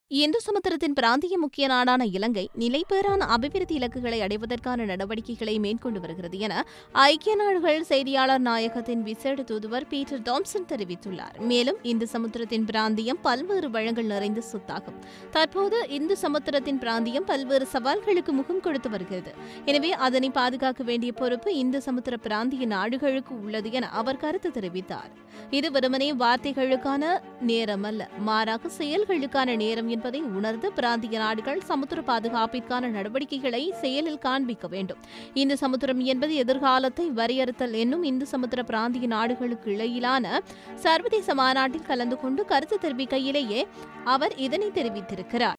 இந்து சமுத்திரத்தின் பிராந்திய முக்கிய நாடான இலங்கை நிலைபெறான அபிவிருத்தி இலக்குகளை அடைவதற்கான நடவடிக்கைகளை மேற்கொண்டு வருகிறது என ஐக்கிய நாடுகள் செய்தியாளர் நாயகத்தின் விசேட தூதுவர் பீட்டர் தாம்சன் தெரிவித்துள்ளார் மேலும் இந்து சமுத்திரத்தின் பிராந்தியம் பல்வேறு வளங்கள் நிறைந்த சொத்தாகும் தற்போது இந்து சமுத்திரத்தின் பிராந்தியம் பல்வேறு சவால்களுக்கு முகம் கொடுத்து வருகிறது எனவே அதனை பாதுகாக்க வேண்டிய பொறுப்பு இந்து சமுத்திர பிராந்திய நாடுகளுக்கு உள்ளது என அவர் கருத்து தெரிவித்தார் இது வெறுமனே வார்த்தைகளுக்கான நேரம் அல்ல மாறாக செயல்களுக்கான நேரம் என்பதை உணர்ந்து பிராந்திய நாடுகள் சமுத்திர பாதுகாப்பிற்கான நடவடிக்கைகளை செயலில் காண்பிக்க வேண்டும் இந்த சமுத்திரம் என்பது எதிர்காலத்தை வரையறுத்தல் என்னும் இந்து சமுத்திர பிராந்திய நாடுகளுக்கு இடையிலான சர்வதேச மாநாட்டில் கலந்து கொண்டு கருத்து தெரிவிக்கையிலேயே அவர் இதனை தெரிவித்திருக்கிறார்